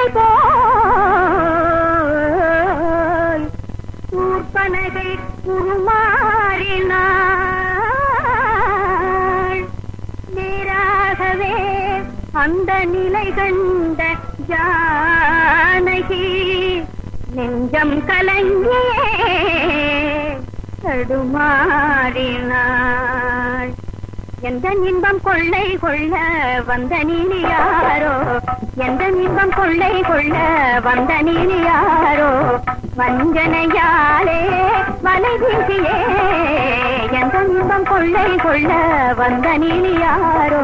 போய் ஊர்பனகை உருமாறினாள் நேராகவே அந்த நிலை கண்ட ஜானகி நெஞ்சம் கலங்கியே தடுமாறினாள் எந்த இன்பம் கொள்ளை கொள்ள வந்த நீலி யாரோ எந்த இன்பம் கொள்ளை கொள்ள வந்த நீலி யாரோ வஞ்சனையாலே வலை வீசியே எந்த இன்பம் கொள்ளை கொள்ள வந்த நீலி யாரோ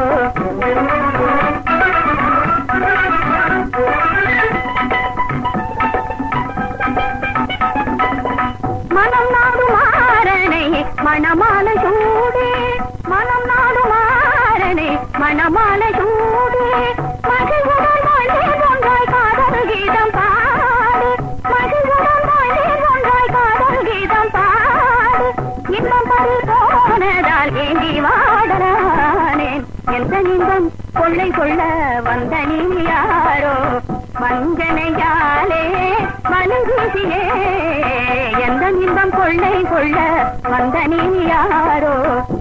மனம் நாடு மாறனை மணமால சூடே மனம் நாடு மாறனை மணமால சூடே மகிழ்வுடன் வாழ்ந்தேன் ஒன்றாய் காதல் கீதம் பாடு மகிழ்வுடன் வாழ்ந்தேன் ஒன்றாய் காதல் கீதம் பாடு இன்பம் பறி போனதால் ஏங்கி வாடலானேன் எந்த இன்பம் கொள்ளை கொள்ள வந்த நீ யாரோ வஞ்சனையாலே மனுவீசியே எந்த இன்பம் கொள்ளை கொள்ள வந்த நீ யாரோ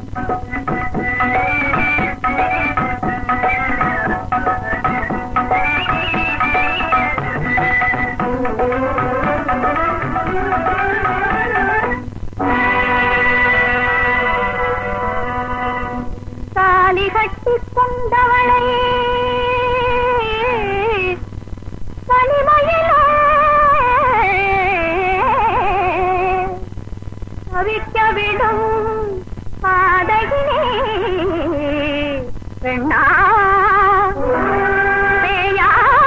தாலி கட்டி கொண்டவளை தனிமையிலே தவிக்க விடும் பாதகினே பெண்ணா பேயா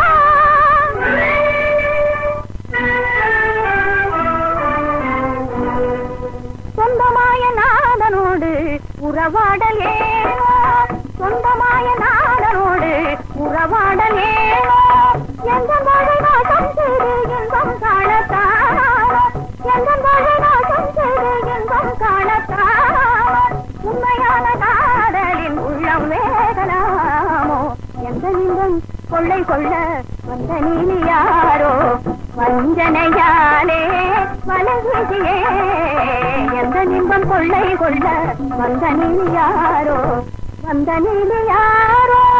சொந்தமாய நாதனோடு உறவாடல் ஏனோ சொந்தமாய நாதனோடு உறவாடல் ஏனோ எந்த வாழை நாசம் செய்து இன்பம் காணத்தானோ எந்த வாழை நாசம் செய்து இன்பம் காணத்தானோ உண்மையான காதலின் உள்ளம் வேதனாமோ எந்த இன்பம் கொள்ளை கொள்ள வந்த நீ யாரோ வஞ்சனையாலே வலகுதியே எந்த இன்பம் கொள்ளை கொள்ள வந்த நீ யாரோ வந்த நீ யாரோ